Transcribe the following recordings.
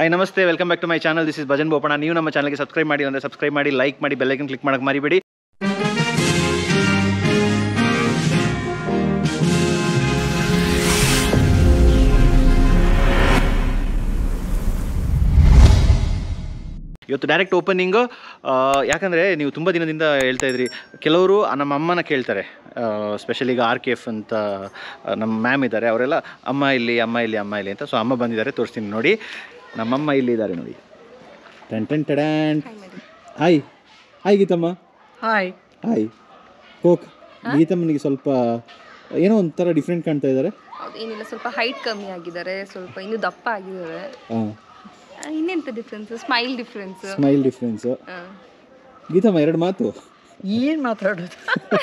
Hi ನಮಸ್ತೆ welcome back to my channel this is Bhajan Bopanna ನೀವು ನಮ್ಮ ಚಾನಲ್ಗೆ ಸಬ್ಸ್ಕ್ರೈಬ್ ಮಾಡಿ ಅಂದರೆ ಸಬ್ಸ್ಕ್ರೈಬ್ ಮಾಡಿ ಲೈಕ್ ಮಾಡಿ ಬೆಲ್ಲೈಕನ್ ಕ್ಲಿಕ್ ಮಾಡಕ್ಕೆ ಮರಿಬೇಡಿ ಇವತ್ತು ಡೈರೆಕ್ಟ್ ಓಪನಿಂಗು ಯಾಕಂದರೆ ನೀವು ತುಂಬ ದಿನದಿಂದ ಹೇಳ್ತಾ ಇದ್ರಿ ಕೆಲವರು ನಮ್ಮ ಅಮ್ಮನ ಕೇಳ್ತಾರೆ ಸ್ಪೆಷಲಿ ಈಗ ಆರ್ ಕೆ ಎಫ್ ಅಂತ ಆ, ನಮ್ಮ ಮ್ಯಾಮ್ ಇದ್ದಾರೆ ಅವರೆಲ್ಲ ಅಮ್ಮ ಇಲ್ಲಿ ಅಮ್ಮ ಇಲ್ಲಿ ಅಮ್ಮ ಇಲ್ಲಿ ಅಂತ ಸೊ ಅಮ್ಮ ಬಂದಿದ್ದಾರೆ ತೋರಿಸ್ತೀನಿ ನೋಡಿ ನಮ್ಮಮ್ಮ ಇಲ್ಲಿ ಇದ್ದಾರೆ ನೋಡಿ ಟೆನ್ ಟೆನ್ ಟೆಡ್ಯಾನ್ hi hi Geethamma hi hi ಕೋಕ್ ಗೀತಮ್ಮನಿಗೆ ಸ್ವಲ್ಪ ಏನೋ ಒಂಥರ ಡಿಫ್ರೆಂಟ್ ಕಾಣ್ತಾ ಇದ್ದಾರೆ ಹೌದು ಏನಿಲ್ಲ ಸ್ವಲ್ಪ ಹೈಟ್ ಕಮ್ಮಿ ಆಗಿದ್ದಾರೆ ಸ್ವಲ್ಪ ಇನ್ನೂ ದಪ್ಪ ಆಗಿದ್ದಾರೆ ಹಾಂ ಆ, ಇನ್ನೆಂತ difference smile difference smile difference Geethamma ಎರಡು ಮಾತು ಏನು ಮಾತಾಡೋದು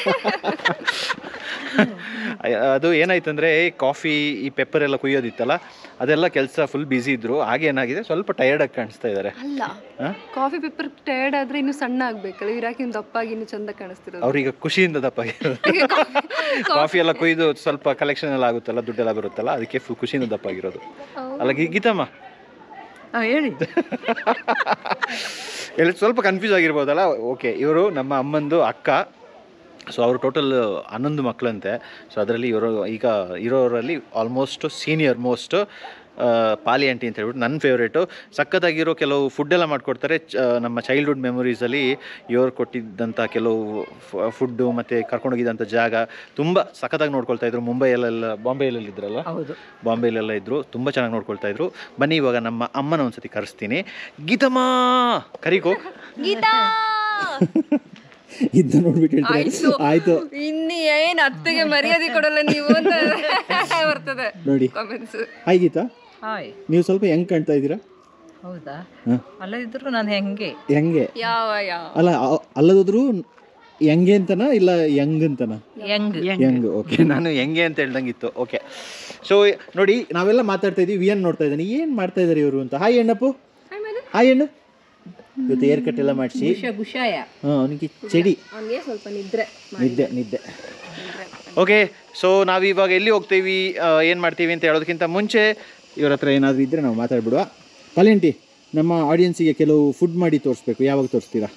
ಅಯ್ಯ, ಅದು ಏನಾಯ್ತಂದ್ರೆ ಕಾಫಿ ಈ ಪೆಪ್ಪರ್ ಎಲ್ಲ ಕುಯ್ಯೋದಿತ್ತಲ್ಲ ಅದೆಲ್ಲ ಕೆಲಸ ಫುಲ್ ಬ್ಯುಸಿ ಇದ್ರು ಹಾಗೆ ಏನಾಗಿದೆ ಸ್ವಲ್ಪ ಟಯರ್ಡ್ ಆಗಿ ಕಾಣಿಸ್ತಾ ಇದ್ದಾರೆ ಅಲ್ಲ ಹಾ? ಕಾಫಿ ಪೇಪರ್ ಟಯರ್ಡ್ ಆದ್ರೆ ಇನ್ನು ಸಣ್ಣ ಆಗ್ಬೇಕಲ್ಲ ಇವ್ರಾಕಿ ಇನ್ನು ದಪ್ಪ ಆಗಿ ಇನ್ನು ಚಂದ ಕಾಣಿಸ್ತಿರೋದು ಅವ್ರೀಗ ಖುಷಿಯಿಂದ ದಪ್ಪ ಕಾಫಿ ಎಲ್ಲ ಕುಯ್ದು ಸ್ವಲ್ಪ ಕಲೆಕ್ಷನ್ ಎಲ್ಲ ಆಗುತ್ತಲ್ಲ ದುಡ್ಡೆಲ್ಲ ಬರುತ್ತಲ್ಲ ಅದಕ್ಕೆ ಫುಲ್ ಖುಷಿಯಿಂದ ದಪ್ಪ ಆಗಿರೋದು ಅಲ್ಲ ಗಿ- ಗೀತಮ್ಮ ಹಾಂ ಹೇಳಿ ಎಲ್ಲ ಸ್ವಲ್ಪ ಕನ್ಫ್ಯೂಸ್ ಆಗಿರ್ಬೋದಲ್ಲ ಓಕೆ ಇವರು ನಮ್ಮ ಅಮ್ಮಂದು ಅಕ್ಕ ಸೊ ಅವರು ಟೋಟಲ್ ಹನ್ನೊಂದು ಮಕ್ಕಳಂತೆ ಸೊ ಅದರಲ್ಲಿ ಇವರು ಈಗ ಇರೋರಲ್ಲಿ ಆಲ್ಮೋಸ್ಟ್ ಸೀನಿಯರ್ ಮೋಸ್ಟ್ ಪಾಲಿ ಆಂಟಿ ಅಂತ ಹೇಳ್ಬಿಟ್ಟು ನನ್ನ ಫೇವ್ರೇಟು ಸಖತ್ತಾಗಿರೋ ಕೆಲವು ಫುಡ್ ಎಲ್ಲ ಮಾಡಿಕೊಡ್ತಾರೆ ಚ ನಮ್ಮ ಚೈಲ್ಡ್ಹುಡ್ ಮೆಮೊರೀಸಲ್ಲಿ ಇವರು ಕೊಟ್ಟಿದ್ದಂಥ ಕೆಲವು ಫುಡ್ಡು ಮತ್ತು ಕರ್ಕೊಂಡೋಗಿದ್ದಂಥ ಜಾಗ ತುಂಬ ಸಖತ್ತಾಗಿ ನೋಡ್ಕೊಳ್ತಾ ಇದ್ರು ಮುಂಬೈಯಲ್ಲೆಲ್ಲ ಬಾಂಬೆಯಲ್ಲೆಲ್ಲ ಇದ್ರಲ್ಲ ಹೌದು ಬಾಂಬೆಲೆಲ್ಲ ಇದ್ರು ತುಂಬ ಚೆನ್ನಾಗಿ ನೋಡ್ಕೊಳ್ತಾ ಇದ್ರು ಬನ್ನಿ ಇವಾಗ ನಮ್ಮ ಅಮ್ಮನ ಒಂದ್ಸತಿ ಕರೆಸ್ತೀನಿ ಗೀತಮ್ಮ ಕರಿಕೋ ಗೀತಾ ಇದ್ದ ನೋಡ್ಬಿಟ್ಟು ಆಯ್ತು. ಆಯ್ತು ಇನ್ನು ಏನ್ ಅತ್ತೆಗೆ ಮರ್ಯಾದೆ ಕೊಡಲ್ಲ ನೀವು ಅಂತ ಬರ್ತದೆ ನೋಡಿ ಕಾಮೆಂಟ್ಸ್ ಹಾಯ್ ಗೀತಾ ಹಾಯ್ ನೀವು ಸ್ವಲ್ಪ ಹೆಂಗ್ ಕಾಣ್ತಾ ಇದ್ದೀರಾ ಹೌದಾ ಹಾಂ ಅಲ್ಲ ಇದ್ರು ನಾನು ಹೆಂಗೆ ಹೆಂಗೆ ಯಾವ ಯಾವ ಅಲ್ಲ ಅ- ಅಲ್ಲದೋದ್ರು ಹೆಂಗೆ ಅಂತನ ಇಲ್ಲ ಹೆಂಗ್ ಅಂತನ ಹೆಂಗ್ ಹೆಂಗ್ ಓಕೆ ನಾನು ಹೆಂಗೆ ಅಂತ ಹೇಳ್ದಂಗಿತ್ತು ಓಕೆ ಸೊ ನೋಡಿ ನಾವೆಲ್ಲ ಮಾತಾಡ್ತಾ ಇದೀವಿ ವಿ ಎನ್ ನೋಡ್ತಾ ಇದ್ದಾನೆ ಏನು ಮಾಡ್ತಾ ಇದ್ದಾರೆ ಇವರು ಅಂತ ಹಾಯ್ ಅಣ್ಣಪ್ಪು ಹಾಯ್ ಅಣ್ಣ ಇವತ್ತು ಏರ್ ಕಟ್ ಎಲ್ಲ ಮಾಡಿಸಿ ಗುಷ ಗುಷಾಯ ಹಾಂ ಅವನಿಗೆ ಚಡಿ ಅವನಿಗೆ ಸ್ವಲ್ಪ ನಿದ್ರೆ ನಿದ್ದೆ ನಿದ್ದೆ ಓಕೆ ಸೊ ನಾವು ಇವಾಗ ಎಲ್ಲಿ ಹೋಗ್ತೀವಿ ಏನು ಮಾಡ್ತೀವಿ ಅಂತ ಹೇಳೋದಕ್ಕಿಂತ ಮುಂಚೆ ಇವ್ರ ಹತ್ರ ಏನಾದರೂ ಇದ್ದರೆ ನಾವು ಮಾತಾಡ್ಬಿಡುವ ಪಲೆಂಟಿ ನಮ್ಮ ಆಡಿಯನ್ಸಿಗೆ ಕೆಲವು ಫುಡ್ ಮಾಡಿ ತೋರಿಸ್ಬೇಕು ಯಾವಾಗ ತೋರಿಸ್ತೀರಾ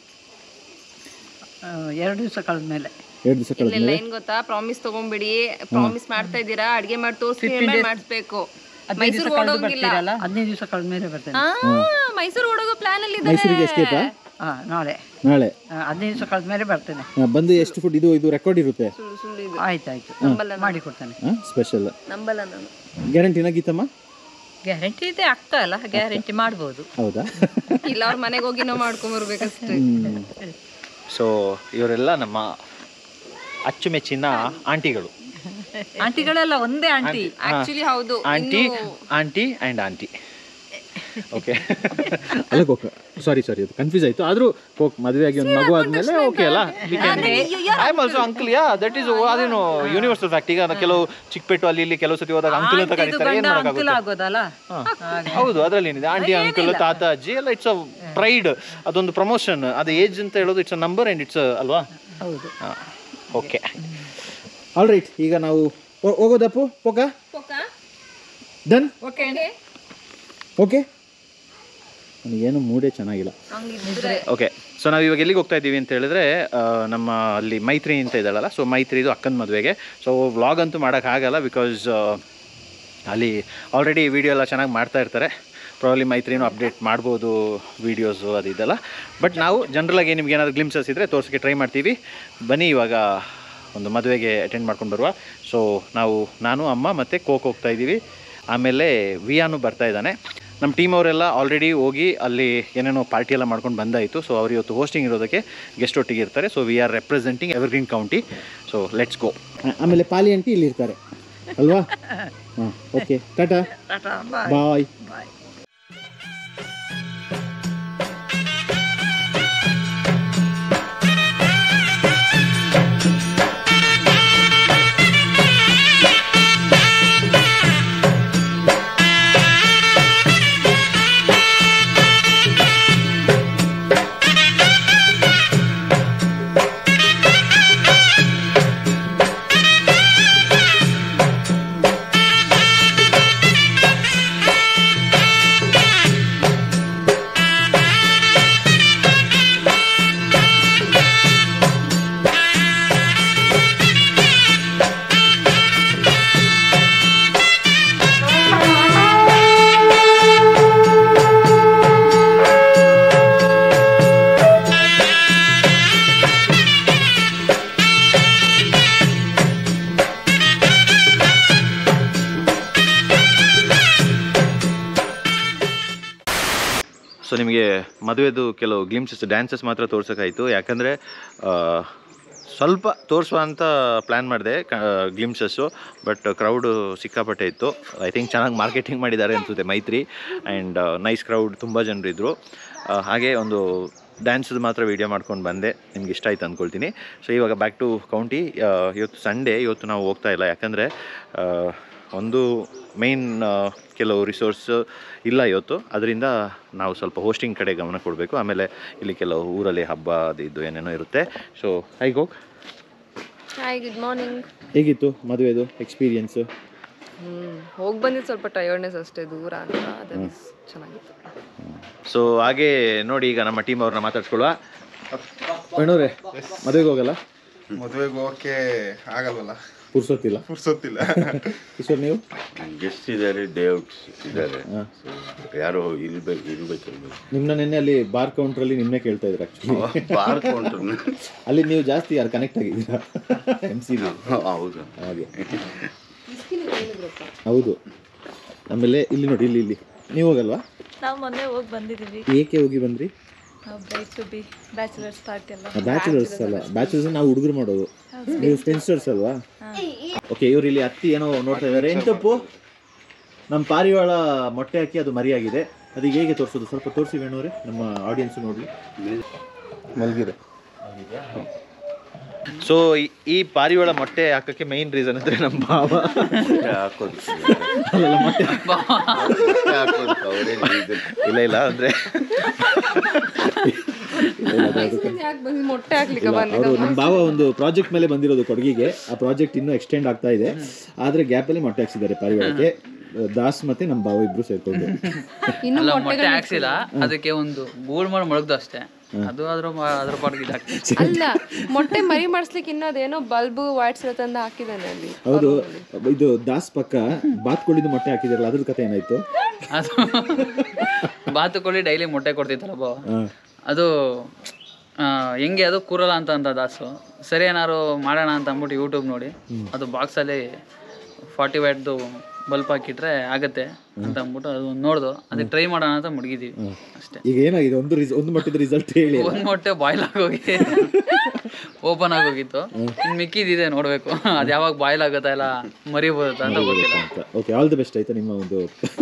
ಎರಡು ದಿವಸ ಕಳೆದ ಮೇಲೆ ಎರಡು ದಿವಸ ಕಳೆದ ಇಲ್ಲ ಏನ್ ಗೊತ್ತಾ ಪ್ರಾಮಿಸ್ ತಗೊಂಬಿಡಿ ಪ್ರಾಮಿಸ್ ಮಾಡ್ತಾ ಇದ್ದೀರಾ ಅಡ್ಗೆ ಮಾಡಿ ತೋರಿಸಿ ಮಾಡಿಸ್ಬೇಕು ಮೈಸೂರು ಓಡೋಗಿಲ್ಲ ಹದಿನೈದು ದಿವಸ ಕಳೆದ ಮೇಲೆ ಬರ್ತೇನೆ ಆ ಮೈಸೂರು ಓಡೋಗೋ ಪ್ಲಾನ್ ಅಲ್ಲಿ ಮೈಸೂರಿಗೆ ಎಸ್ಕೇಪಾ ಹಾಂ ನಾಳೆ ನಾಳೆ ಆ, ಹದಿನೈದು ದಿವಸ ಕಳೆದ ಮೇಲೆ ಬರ್ತೇನೆ ಆ, ಬಂದು ಎಷ್ಟು ಫುಡ್ ಇದು ಇದು ರೆಕಾರ್ಡ್ ಇರುತ್ತೆ ಸುಳ್ಳು ಸುಳ್ಳು ಇದು ಆಯ್ತು ಆಯ್ತು ಮಾಡಿ ಕೊಡ್ತೇನೆ ಹಾಂ ಸ್ಪೆಷಲ್ ನಂಬಲ್ಲ ನಾನು ಗ್ಯಾರಂಟಿನ ಗೀತಮ್ಮ ಗ್ಯಾರಂಟಿ ಇದೆ ಅಕ್ಕ ಅಲ್ಲ ಗ್ಯಾರಂಟಿ ಮಾಡ್ಬೋದು ಹೌದಾ ಇಲ್ಲ ಅವ್ರ ಮನೆಗೆ ಹೋಗಿ ನಾವು ಮಾಡ್ಕೊಂಡ್ ಬರ್ಬೇಕಷ್ಟೇ ಸೊ ಇವರೆಲ್ಲ ನಮ್ಮ ಅಚ್ಚುಮೆಚ್ಚಿನ ಆಂಟಿಗಳು ಆಂಟಿಗಳೆಲ್ಲ ಒಂದೇ ಆಂಟಿ ಆಕ್ಚುಲಿ ಹೌದು aunty aunty and aunty okay ಅಲ್ಲ ಕೋಕ್ ಸಾರಿ ಸಾರಿ ಅದು ಕನ್ಫ್ಯೂಸ್ ಆಯಿತು ಆದರೂ ಕೋಕ್ ಮದುವೆ ಆಗಿ ಒಂದು ಮಗು ಆದಮೇಲೆ ಓಕೆ ಅಲ್ಲ I am also uncle yeah that is ಅದೇನು ಯೂನಿವರ್ಸಲ್ ಫ್ಯಾಕ್ಟ್ ಈಗ ಕೆಲವು ಚಿಕ್ಕಪೇಟು ಅಲ್ಲಿ ಇಲ್ಲಿ ಕೆಲವು ಸತಿ ಹೋದಾಗ ಅಂಕಲ್ ಅಂತ ಕರೀತಾರೆ ಏನು ಅಂಕಲ್ ಮಾಡೋಕ್ಕಾಗುತ್ತೆ ಆಗೋದಲ್ಲ ಹೌದು ಅದರಲ್ಲಿ ಏನಿದೆ ಆಂಟಿ ಅಂಕಲ್ ತಾತ ಅಜ್ಜಿ ಎಲ್ಲ ಇಟ್ಸ್ ಅ ಪ್ರೈಡ್ ಅದೊಂದು ಪ್ರಮೋಷನ್ ಅದು ಏಜ್ ಅಂತ ಹೇಳೋದು it's a number and it's ಅಲ್ವಾ ಹೌದು ಓಕೆ ಆಲ್ ರೈಟ್ ಈಗ ನಾವು ಹೋ- ಹೋಗೋದಪ್ಪು ಪೋಕ ಡನ್ ಓಕೆ ಓಕೆ ನನಗೇನು ಮೂಡೇ ಚೆನ್ನಾಗಿಲ್ಲ ಓಕೆ ಸೊ ನಾವು ಇವಾಗ ಎಲ್ಲಿಗೆ ಹೋಗ್ತಾ ಇದ್ದೀವಿ ಅಂತ ಹೇಳಿದ್ರೆ ಆ, ನಮ್ಮ ಅಲ್ಲಿ ಮೈತ್ರಿ ಅಂತ ಇದ್ದಾಳಲ್ಲ ಸೊ ಮೈತ್ರಿದು ಅಕ್ಕನ ಮದುವೆಗೆ ಸೊ ವ್ಲಾಗ್ ಅಂತೂ ಮಾಡೋಕ್ಕಾಗಲ್ಲ ಬಿಕಾಸ್ ಅಲ್ಲಿ ಆಲ್ರೆಡಿ ವಿಡಿಯೋ ಎಲ್ಲ ಚೆನ್ನಾಗಿ ಮಾಡ್ತಾ ಇರ್ತಾರೆ ಪ್ರಾಬ್ಲಿ ಮೈತ್ರಿನೂ ಅಪ್ಡೇಟ್ ಮಾಡ್ಬೋದು ವೀಡಿಯೋಸು ಅದು ಇದೆಲ್ಲ ಬಟ್ ನಾವು ಜನರಲಾಗಿ ನಿಮ್ಗೆ ಏನಾದರೂ ಗ್ಲಿಮ್ಸಸ್ ಇದ್ದರೆ ತೋರ್ಸೋಕ್ಕೆ ಟ್ರೈ ಮಾಡ್ತೀವಿ ಬನ್ನಿ ಇವಾಗ ಒಂದು ಮದುವೆಗೆ ಅಟೆಂಡ್ ಮಾಡ್ಕೊಂಡು ಬರುವ ಸೊ ನಾವು ನಾನು ಅಮ್ಮ ಮತ್ತು ಕೋಕ್ ಹೋಗ್ತಾ ಇದ್ದೀವಿ ಆಮೇಲೆ ವಿಯಾನು ಬರ್ತಾ ಇದ್ದಾನೆ ನಮ್ಮ ಟೀಮ್ ಅವರೆಲ್ಲ ಆಲ್ರೆಡಿ ಹೋಗಿ ಅಲ್ಲಿ ಏನೇನೋ ಪಾರ್ಟಿ ಎಲ್ಲ ಮಾಡ್ಕೊಂಡು ಬಂದಾಯಿತು ಸೊ ಅವ್ರು ಇವತ್ತು ಹೋಸ್ಟಿಂಗ್ ಇರೋದಕ್ಕೆ ಗೆಸ್ಟ್ ಒಟ್ಟಿಗೆ ಇರ್ತಾರೆ so we are representing Evergreen County so let's go ಆಮೇಲೆ ಪಾಲಿ ಆಂಟಿ ಇಲ್ಲಿ ಇರ್ತಾರೆ ಅಲ್ವಾ ಹಾಂ okay tata tata bye bye bye Thank so ನಿಮಗೆ ಮದುವೆದು ಕೆಲವು ಗ್ಲಿಮ್ಸಸ್ ಡ್ಯಾನ್ಸಸ್ ಮಾತ್ರ ತೋರ್ಸೋಕ್ಕಾಯಿತು ಯಾಕಂದರೆ ಸ್ವಲ್ಪ ತೋರಿಸುವ ಅಂತ ಪ್ಲ್ಯಾನ್ ಮಾಡಿದೆ ಗ್ಲಿಮ್ಸಸ್ಸು ಬಟ್ ಕ್ರೌಡು ಸಿಕ್ಕಾಪಟ್ಟೆ ಇತ್ತು ಐ ಥಿಂಕ್ ಚೆನ್ನಾಗಿ ಮಾರ್ಕೆಟಿಂಗ್ ಮಾಡಿದ್ದಾರೆ ಅನಿಸುತ್ತೆ ಮೈತ್ರಿ ಆ್ಯಂಡ್ ನೈಸ್ ಕ್ರೌಡ್ ತುಂಬ ಜನರಿದ್ದರು ಹಾಗೆ ಒಂದು ಡ್ಯಾನ್ಸದು ಮಾತ್ರ ವೀಡಿಯೋ ಮಾಡ್ಕೊಂಡು ಬಂದೆ ನಿಮ್ಗೆ ಇಷ್ಟ ಆಯ್ತು ಅಂದ್ಕೊಳ್ತೀನಿ ಸೊ ಇವಾಗ ಬ್ಯಾಕ್ ಟು ಕೌಂಟಿ ಇವತ್ತು ಸಂಡೇ ಇವತ್ತು ನಾವು ಹೋಗ್ತಾ ಇಲ್ಲ ಯಾಕಂದರೆ ಒಂದು ಮೇಯ್ನ್ ಕೆಲವು ರಿಸೋರ್ಸ್ ಇಲ್ಲ ಇವತ್ತು ಅದರಿಂದ ನಾವು ಸ್ವಲ್ಪ ಹೋಸ್ಟಿಂಗ್ ಕಡೆ ಗಮನ ಕೊಡಬೇಕು ಆಮೇಲೆ ಇಲ್ಲಿ ಕೆಲವು ಊರಲ್ಲಿ ಹಬ್ಬ ಅದು ಇದು ಏನೇನೋ ಇರುತ್ತೆ ಸೊ ಹೈಗೆ ಹೋಗಿ ಹಾಯ್ ಗುಡ್ ಮಾರ್ನಿಂಗ್ ಹೇಗಿತ್ತು ಮದುವೆದು ಎಕ್ಸ್ಪೀರಿಯನ್ಸು ಹ್ಮ್ ಹೋಗಿ ಬಂದಿದ್ದು ಸ್ವಲ್ಪ ಟಯರ್ಡ್ನೆಸ್ ಅಷ್ಟೇ ದೂರ ಅಂತ ಅದು ಚೆನ್ನಾಗಿತ್ತು ಸೊ ಹಾಗೆ ನೋಡಿ ಈಗ ನಮ್ಮ ಟೀಮ್ ಅವ್ರನ್ನ ಮಾತಾಡ್ಸ್ಕೊಳ್ಳುವ ಬೇಣೂರೇ ಮದುವೆಗೆ ಹೋಗಲ್ಲ ಮದುವೆಗೆ ಹೋಗಕ್ಕೆ ಆಗಲ್ವಲ್ಲ ಪುರ್ಸೊತ್ತಿಲ್ಲ ಪುರ್ಸೊತ್ತಿಲ್ಲ ಕಿಶೋರ್ ನೀವು ಗೆಸ್ಟ್ ಇದ್ದಾರೆ ಡೇಔಟ್ಸ್ ಇದ್ದಾರೆ ಹಾಂ ಯಾರೋ ಇಲ್ಬೇಕು ಇರ್ಬೇಕಿರ್ಬೇಕು ನಿಮ್ಮನ್ನ ನಿನ್ನೆ ಅಲ್ಲಿ ಬಾರ್ ಕೌಂಟ್ರಲ್ಲಿ ನಿನ್ನೆ ಕೇಳ್ತಾ ಇದ್ರು ಆ್ಯಕ್ಚುಲಿ ಬಾರ್ ಕೌಂಟರ್ ಅಲ್ಲಿ ನೀವು ಜಾಸ್ತಿ ಯಾರು ಕನೆಕ್ಟ್ ಆಗಿದ್ದೀರಾ ಎಮ್ ಸಿ ಹೌದು ಹಾಗೆ ಹೌದು ಆಮೇಲೆ ಇಲ್ಲಿ ನೋಡಿ ಇಲ್ಲಿ ಇಲ್ಲಿ ನೀವು ಹೋಗಲ್ವಾ ನಾವು ಮೊನ್ನೆ ಹೋಗಿ ಬಂದಿದ್ದೀವಿ ಏಕೆ ಹೋಗಿ ಬಂದ್ರಿ ನಾವು bright to be bachelors party ಎಲ್ಲ ಬ್ಯಾಚುಲರ್ಸ್ ಅಲ್ಲ ಬ್ಯಾಚುಲರ್ಸ್ ನಾವು ಹುಡುಗರು ಮಾಡೋದು ನೀವು ಸ್ಪೆನ್ಸರ್ಸ್ ಅಲ್ವಾ ಓಕೆ ಇವ್ರು ಇಲ್ಲಿ ಹತ್ತಿ ಏನೋ ನೋಡ್ತಾ ಇದ್ದಾರೆ ಏನು ತಪ್ಪು ನಮ್ಮ ಪಾರಿವಾಳ ಮೊಟ್ಟೆ ಹಾಕಿ ಅದು ಮರಿಯಾಗಿದೆ ಅದಕ್ಕೆ ಹೇಗೆ ತೋರಿಸೋದು ಸ್ವಲ್ಪ ತೋರಿಸಿ ವೇಣುವ್ರೆ ನಮ್ಮ ಆಡಿಯನ್ಸ್ ನೋಡಲಿ ಮಲಗಿದೆ ಸೊ ಈ ಪಾರಿವಾಳ ಮೊಟ್ಟೆ ಹಾಕಕ್ಕೆ ಮೈನ್ ರೀಸನ್ ಅಂದ್ರೆ ನಮ್ಮ ಭಾವ ಹಾಕೋದು ಅಲ್ಲಲ್ಲ ಮೊಟ್ಟೆ ಹಾಕೋದು ಅವರೇ ಇಲ್ಲ ಇಲ್ಲ ಅಂದ್ರೆ ಯಾಕೆ ಬಂದು ಮೊಟ್ಟೆ ಹಾಕ್ಲಿಕ್ಕೆ ಅವರು ನಮ್ಮ ಭಾವ ಒಂದು ಪ್ರಾಜೆಕ್ಟ್ ಮೇಲೆ ಬಂದಿರೋದು ಕೊಡಗಿಗೆ ಆ ಪ್ರಾಜೆಕ್ಟ್ ಇನ್ನೂ ಎಕ್ಸ್ಟೆಂಡ್ ಆಗ್ತಾ ಇದೆ ಆದ್ರೆ ಗ್ಯಾಪ್ ಅಲ್ಲಿ ಮೊಟ್ಟೆ ಹಾಕ್ಸಿದ್ದಾರೆ ಪಾರಿವಾಳಕ್ಕೆ ದಾಸ್ ಮತ್ತೆ ನಮ್ಮ ಭಾವ ಇಬ್ರು ಸೇರ್ಕೊಂಡು ಇನ್ನು ಮೊಟ್ಟೆ ಹಾಕ್ಸಿಲ್ಲ ಅದಕ್ಕೆ ಒಂದು ಗೂಳ್ ಮಾಡಿ ಮಡಗ್ದು ಅಷ್ಟೇ ಅದು ಅದ್ರ ಮ- ಅದ್ರ ಪಾಡ್ಗೆ ಇದು ಹಾಕ್ತೀವಿ ಅಲ್ಲ ಮೊಟ್ಟೆ ಮರಿ ಮಾಡಿಸ್ಲಿಕ್ಕೆ ಇನ್ನೂ ಅದೇನೋ ಬಲ್ಬು ವೈಟ್ಸ್ ತಂದು ಹಾಕಿದ್ದಾನೆ ಅಲ್ಲಿ ಹೌದು ಇದು ದಾಸ್ ಪಕ್ಕ ಬಾತ್ಕೊಳ್ಳಿದು ಮೊಟ್ಟೆ ಹಾಕಿದಾರಲ್ಲ ಅದ್ರ ಕತೆ ಏನಾಯ್ತು ಅದು ಬಾತುಕೋಳಿ ಡೈಲಿ ಮೊಟ್ಟೆ ಕೊಡ್ತಿತ್ತಲ್ಲ ಬಾ ಹಾ. ಅದು ಆ, ಹೆಂಗೆ ಅದು ಕೂರಲ್ಲ ಅಂತ ಅಂತ ದಾಸು ಸರಿ ಏನಾರು ಮಾಡೋಣ ಅಂತ ಅಂದ್ಬಿಟ್ಟು ಯೂಟ್ಯೂಬ್ ನೋಡಿ ಅದು ಬಾಕ್ಸಲ್ಲಿ ಫಾರ್ಟಿ ವ್ಯಾಟ್ದು ಬಲ್ಪ್ ಹಾಕಿಟ್ರೆ ಆಗತ್ತೆ ಅಂತ ಅಂದ್ಬಿಟ್ಟು ಅದು ನೋಡ್ದು ಅದಕ್ಕೆ ಟ್ರೈ ಮಾಡೋಣ ಅಂತ ಮುಡ್ಗಿದೀವಿ ಅಷ್ಟೇ ಈಗ ಏನಾಗಿದೆ ಒಂದು ರಿಸ್ ಒಂದು ಮಟ್ಟದ ರಿಸಲ್ಟ್ ಹೇಳಿ ಒಂದ್ ಮೊಟ್ಟೆ ಬಾಯ್ಲ್ ಆಗೋಗಿ ಓಪನ್ ಆಗೋಗಿತ್ತು ಇನ್ ಮಿಕ್ಕಿದಿದೆ ನೋಡ್ಬೇಕು ಅದ್ ಯಾವಾಗ ಬಾಯ್ಲ್ ಆಗುತ್ತಾ ಇಲ್ಲ ಮರಿ ಬರುತ್ತಾ ಅಂತ ಗೊತ್ತಿಲ್ಲ ಓಕೆ ಆಲ್ ದಿ ಬೆಸ್ಟ್ ಆಯ್ತಾ ನಿಮ್ಮ ಒಂದು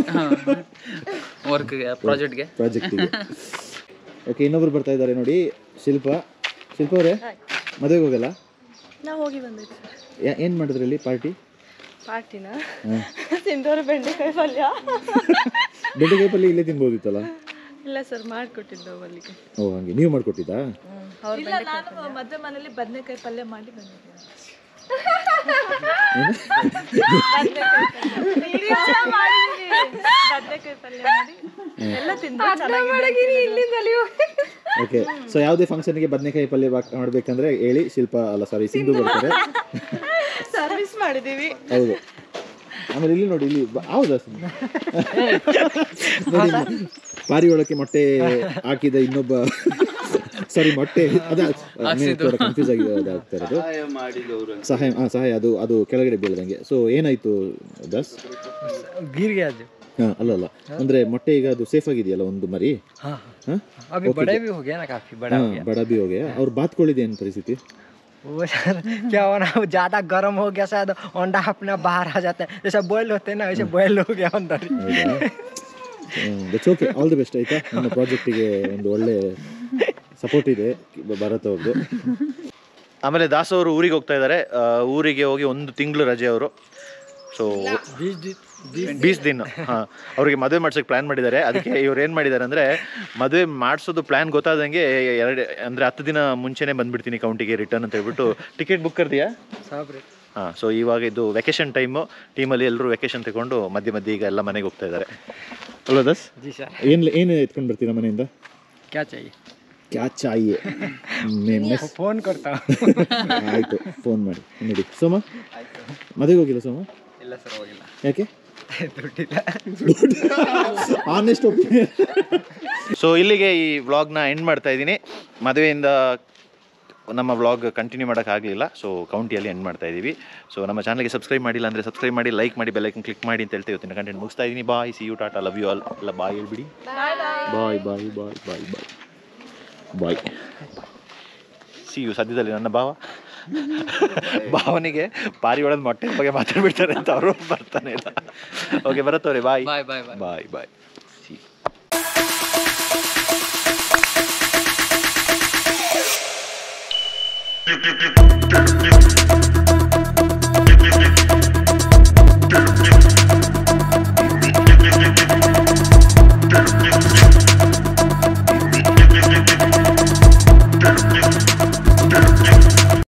ವರ್ಕ್ಗೆ ಪ್ರಾಜೆಕ್ಟ್ಗೆ ಪ್ರಾಜೆಕ್ಟಿಗೆ ಓಕೆ ಇನ್ನೊಬ್ರು ಬರ್ತಾ ಇದ್ದಾರೆ ನೋಡಿ ಶಿಲ್ಪ ಶಿಲ್ಪ ಅವರೇ ಮದುವೆಗೆ ಹೋಗಲ್ಲ ನಾವು ಹೋಗಿ ಬಂದಿದ್ವಿ ಯಾ- ಏನ್ ಮಾಡಿದ್ರಿ ಇಲ್ಲಿ ಪಾರ್ಟಿ ಪಾರ್ಟಿನ ತಿಂದವರು ಬೆಂಡೆಕಾಯಿ ಪಲ್ಯ ಬೆಂಡೆಕಾಯಿ ಪಲ್ಯ ಇಲ್ಲೇ ತಿನ್ಬೋದಿತ್ತಲ್ಲ ಇಲ್ಲ ಸರ್ ಮಾಡಿಕೊಟ್ಟಿದ್ದು ಅಲ್ಲಿಗೆ ಓ ಹಂಗೆ ನೀವು ಮಾಡ್ಕೊಟ್ಟಿದ್ದಾ ಇಲ್ಲ ನಾನು ಮದುವೆ ಮನೇಲಿ ಬದನೆಕಾಯಿ ಪಲ್ಯ ಮಾಡಿ ಬಂದಿದ್ದೆ ಬದನೆಕಾಯಿ ಪಲ್ಯ ಮಾಡಿ ಎಲ್ಲ ತಿಂದು ಓಕೆ ಸೊ ಯಾವುದೇ ಫಂಕ್ಷನ್ಗೆ ಬದನೆಕಾಯಿ ಪಲ್ಯ ಬಾಕ್- ಮಾಡ್ಬೇಕಂದ್ರೆ ಹೇಳಿ ಶಿಲ್ಪ ಅಲ್ಲ ಸಾರಿ ಸಿಂಧು ಬರ್ತಾರೆ ಸರ್ವಿಸ್ ಮಾಡಿದೀವಿ ಹೌದು ಆಮೇಲೆ ಇಲ್ಲಿ ನೋಡಿ ಇಲ್ಲಿ ಬ- ಹೌದಾ ನೋಡಿ ಪಾರಿವಾಳಕ್ಕೆ ಮೊಟ್ಟೆ ಹಾಕಿದ ಇನ್ನೊಬ್ಬ ಸಾರಿ ಮೊಟ್ಟೆ ಅದ ಕನ್ಫ್ಯೂಸ್ ಆಗಿ ಅದಾಗ್ತಾ ಇರೋದು ಸಹಾಯ ಮಾಡಿದವರು ಸಹಾಯ ಹಾಂ ಸಹಾಯ ಅದು ಅದು ಕೆಳಗಡೆ ಬೀಳ್ದಂಗೆ ಸೊ ಏನಾಯ್ತು ದಾಸ್ गिर गया जो ಹಾಂ ಅಲ್ಲ ಅಲ್ಲ ಅಂದ್ರೆ ಮೊಟ್ಟೆ ಈಗ ಅದು ಸೇಫ್ ಆಗಿದೆಯಲ್ಲ ಒಂದು ಮರಿ हाँ ಹಾಂ अभी बड़े भी हो गया ना काफी बड़ा ಹಾಂ ಬಡ ಬಿ ಹೋಗಿ ಅವ್ರು ಬಾತ್ಕೊಳ್ಳಿದೆ ಏನು ಪರಿಸ್ಥಿತಿ वो सर क्या हो ना वो ज्यादा गर्म हो गया शायद अंडा अपना बाहर आ जाता है जैसे बॉयल होते हैं ना वैसे बॉयल हो गया अंदर ही। ಹೌದಾ that's okay all the best ಆಯ್ತಾ ನಮ್ಮ ಪ್ರಾಜೆಕ್ಟಿಗೆ ಒಂದು ಒಳ್ಳೆ ಸಪೋರ್ಟ್ ಇದೆ ಭಾರತ್ ಅವ್ರದ್ದು ಆಮೇಲೆ ದಾಸ್ ಅವರು ಊರಿಗೆ ಹೋಗ್ತಾ ಇದ್ದಾರೆ ಊರಿಗೆ ಹೋಗಿ ಒಂದು ತಿಂಗಳು ರಜೆ ಅವರು ಸೊ ಬೀಸ್ ದಿನ ಹಾಂ ಅವ್ರಿಗೆ ಮದುವೆ ಮಾಡ್ಸೋಕೆ ಪ್ಲ್ಯಾನ್ ಮಾಡಿದ್ದಾರೆ ಅದಕ್ಕೆ ಇವ್ರು ಏನು ಮಾಡಿದ್ದಾರೆ ಅಂದರೆ ಮದುವೆ ಮಾಡಿಸೋದು ಪ್ಲ್ಯಾನ್ ಗೊತ್ತಾದಂಗೆ ಎರಡು ಅಂದರೆ ಹತ್ತು ದಿನ ಮುಂಚೆನೇ ಬಂದ್ಬಿಡ್ತೀನಿ ಕೌಂಟಿಗೆ ರಿಟರ್ನ್ ಅಂತ ಹೇಳ್ಬಿಟ್ಟು ಟಿಕೆಟ್ ಬುಕ್ ಕರ್ದಿಯಾ सब रे ಹಾಂ ಸೊ ಇವಾಗ ಇದು ವೆಕೇಶನ್ ಟೈಮು ಟೀಮಲ್ಲಿ ಎಲ್ಲರೂ ವೆಕೇಶನ್ ತಗೊಂಡು ಮಧ್ಯೆ ಮಧ್ಯೆ ಈಗ ಎಲ್ಲ ಮನೆಗೆ ಹೋಗ್ತಾ ಇದ್ದಾರೆ ಅಲ್ವಾ ದಸ್ जी सर ಏನು ಏನು ಎತ್ಕೊಂಡು ಬರ್ತೀರಾ ಮನೆಯಿಂದ क्या चाहिए ಕ್ಯಾ ಚಾಯೆ ಮೆಸ್ फोन करता हूँ ಆಯಿತು ಫೋನ್ ಮಾಡಿ ನೋಡಿ ಸೋಮ ಮದುವೆಗೆ ಹೋಗಿಲ್ಲ ಸೋಮ ಇಲ್ಲ ಸರ್ ಹೋಗಿಲ್ಲ ಯಾಕೆ ದುಡ್ಡಿಲ್ಲ ಆನೆಸ್ಟ್ ಒಪಿನಿಯನ್ ಸೊ ಇಲ್ಲಿಗೆ ಈ ವ್ಲಾಗ್ನ ಎಂಡ್ ಮಾಡ್ತಾ ಇದ್ದೀನಿ ಮದುವೆಯಿಂದ ನಮ್ಮ ವ್ಲಾಗ್ ಕಂಟಿನ್ಯೂ ಮಾಡೋಕ್ಕಾಗಲಿಲ್ಲ ಸೊ ಕೌಂಟಿಯಲ್ಲಿ ಎಂಡ್ ಮಾಡ್ತಾ ಇದ್ದೀವಿ ಸೊ ನಮ್ಮ ಚಾನಲ್ಗೆ ಸಬ್ಸ್ಕ್ರೈಬ್ ಮಾಡಿಲ್ಲ ಅಂದರೆ ಸಬ್ಸ್ಕ್ರೈಬ್ ಮಾಡಿ ಲೈಕ್ ಮಾಡಿ ಬೆಲ್ಲೈಕನ್ ಕ್ಲಿಕ್ ಮಾಡಿ ಅಂತ ಹೇಳ್ತಾ ಇವತ್ತಿನ ಕಂಟೆಂಟ್ ಮುಗಿಸ್ತಾ ಇದ್ದೀನಿ bye see you tata love you all ಎಲ್ಲ ಬಾಯ್ ಹೇಳ್ಬಿಡಿ ಬಾಯ್ bye bye bye bye bye see you ಸದ್ಯದಲ್ಲಿ ನನ್ನ ಭಾವ ಭಾವನಿಗೆ ಪಾರಿ ಒಳಗೆ ಮೊಟ್ಟೆ ಬಗ್ಗೆ ಮಾತಾಡ್ಬಿಡ್ತಾರೆ ಅಂತ ಅವರು ಬರ್ತಾನೆ ಇಲ್ಲ ಓಕೆ ಬರುತ್ತವ್ರೆ ಬಾಯ್ ಬಾಯ್ ಬಾಯ್ ಬಾಯ್ ಬಾಯ್ ಬಾಯ್